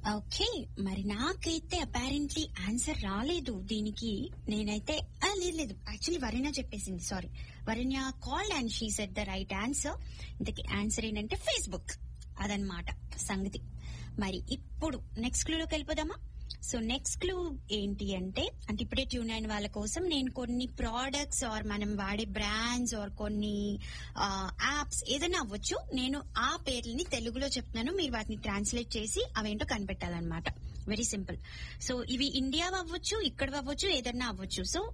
okay మరి నాకైతే apparently answer రాలేదు దీనికి నేనైతే ఆ, లేదు లేదు యాక్చువల్లీ వరిణ చెప్పేసింది sorry Varinya called and she said the right answer ఇంతకీ ఆన్సర్ ఏంటంటే ఫేస్బుక్ అదనమాట సంగతి మరి ఇప్పుడు నెక్స్ట్ క్లూలోకి వెళ్ళిపోదామా సో నెక్స్ట్ క్లూ ఏంటి అంటే అంటే ఇప్పుడే ట్యూన్ అయిన వాళ్ళ కోసం నేను కొన్ని ప్రోడక్ట్స్ ఆర్ మనం వాడే బ్రాండ్స్ ఆర్ కొన్ని యాప్స్ ఏదైనా అవ్వచ్చు నేను ఆ పేర్లని తెలుగులో చెప్తున్నాను మీరు వాటిని ట్రాన్స్లేట్ చేసి అవేంటో కనిపెట్టాలన్నమాట వెరీ సింపుల్ సో ఇవి ఇండియా అవ్వచ్చు ఇక్కడ అవ్వచ్చు ఏదన్నా అవ్వచ్చు సో